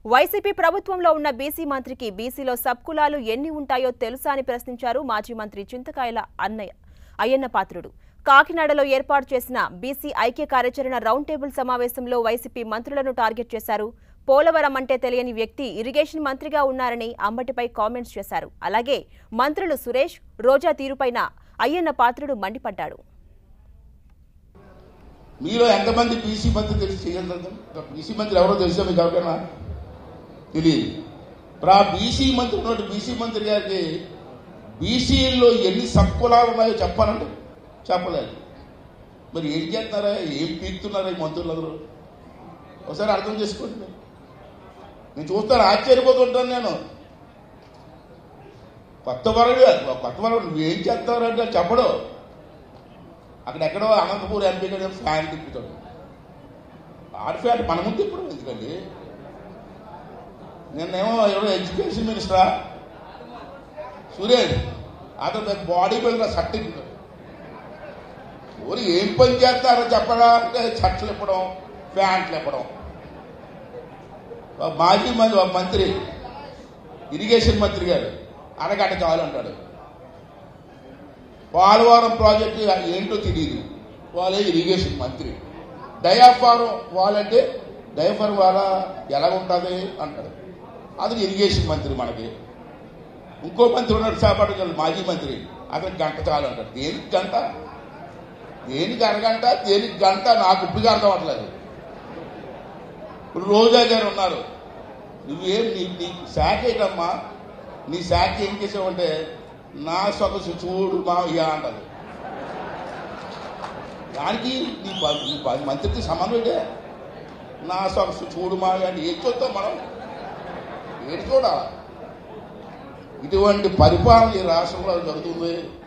YCP ప్రభుత్వంలో ఉన్న BC మంత్రికి బీసీలో సబ్ కులాలు ఎన్ని ఉంటాయో తెలుసా అని ప్రశ్నించారు మాజీ మంత్రి చింతకాయల అన్నయ్య అయ్యన్న పాత్రుడు కాకినాడలో ఏర్పాటు చేసిన బీసీ ఐక్య కార్యాచరణ రౌండ్ టేబుల్ సమావేశంలో వైసీపీ మంత్రులను టార్గెట్ చేశారు పోలవరం అంటే తెలియని వ్యక్తి ఇరిగేషన్ మంత్రిగా ఉన్నారని అంబటిపై కామెంట్స్ చేశారు అలాగే మంత్రులు సురేష్ రోజా తీరుపైన అయ్యన్న పాత్రుడు మండిపడ్డాడు మీలో ఎంతమంది బీసీ మంత్రి తెలిసి చేయగలరు బీసీ మంత్రి ఎవరో తెలుసా మీకు ఎవరికైనా తెలియదు ఇప్పుడు ఆ బీసీ మంత్రి ఉన్నట్టు బీసీ మంత్రి గారికి బీసీల్లో ఎన్ని సబ్ కులాలు ఉన్నాయో చెప్పాలంటే చెప్పలేదు మరి ఏం చేస్తున్నారా ఏం పీకుతున్నారా ఈ మంత్రులందరూ ఒకసారి అర్థం చేసుకోండి మీరు. నేను చూస్తాను ఆశ్చర్యపోతుంటాను నేను కొత్త వరడు కొత్త వరడు నువ్వేం చేస్తారంటే చెప్పడు అక్కడెక్కడో అనంతపూర్ ఎంపీ గారు ఫ్యాన్ తిప్పుతాడు ఆడి ఫ్యాన్ మన ముందు తిప్పడం ఎందుకండి నిన్నేమో ఎవరో ఎడ్యుకేషన్ మినిస్టరా సురేష్ అతను పెద్ద బాడీ బిల్డర్ షర్ట్ ఇప్పుతాడు ఎవరు ఏం పని చేస్తారో చెప్పడా అంటే షర్ట్లు ఇప్పడం ప్యాంట్లు ఇప్పడం ఒక మాజీ మంత్రి ఒక మంత్రి ఇరిగేషన్ మంత్రి గారు అరగంట చాలు అంటాడు పోలవరం ప్రాజెక్టు ఏంటో తెలియదు వాళ్ళే ఇరిగేషన్ మంత్రి డయాఫారం వాళ్ళంటే డయాఫారం వాళ్ళ ఎలా ఉంటుంది అంటాడు అతను ఇరిగేషన్ మంత్రి మనకి ఇంకో మంత్రి ఉన్నాడు చేపట్టు మాజీ మంత్రి అతనికి గంట చాలు అంటాడు దేనికి గంట దేనికి అరగంట దేనికి గంట నాకు ఇప్పుడుగా అర్థం అవ్వట్లేదు ఇప్పుడు రోజా గారు ఉన్నారు నువ్వేం నీ నీ శాఖ ఏంటమ్మా నీ శాఖ ఏం చేసావంటే నా సొగసు చూడు మా ఇయా అంటది దానికి నీ ప- నీ ప- మంత్రికి సంబంధం ఏంటే నా సొగసు చూడు మా అంటే ఏం చూద్దాం మనం ఏంటి చూడాలి ఇటువంటి పరిపాలన ఈ రాష్ట్రంలో జరుగుతుంది